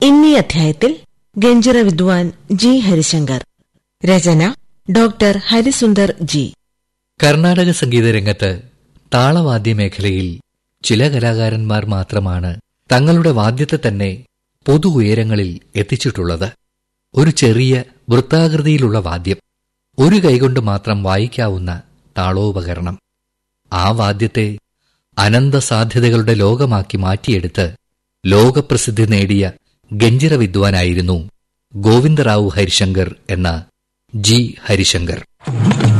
ഇന്നീ അധ്യായത്തിൽ ഗഞ്ചിറ വിദ്വാൻ ജി ഹരിശങ്കർ രചന ഡോക്ടർ ഹരിസുന്ദർ ജി കർണാടക സംഗീത രംഗത്ത് താളവാദ്യ മേഖലയിൽ ചില കലാകാരന്മാർ മാത്രമാണ് തങ്ങളുടെ വാദ്യത്തെ തന്നെ പൊതു ഉയരങ്ങളിൽ എത്തിച്ചിട്ടുള്ളത് ഒരു ചെറിയ വൃത്താകൃതിയിലുള്ള വാദ്യം ഒരു കൈകൊണ്ട് മാത്രം വായിക്കാവുന്ന താളോപകരണം ആ വാദ്യത്തെ അനന്ത സാധ്യതകളുടെ ലോകമാക്കി മാറ്റിയെടുത്ത് ലോകപ്രസിദ്ധി നേടിയ ഗഞ്ചിറ വിദ്വാനായിരുന്നു ഗോവിന്ദറാവു ഹരിശങ്കർ എന്ന ജി ഹരിശങ്കർ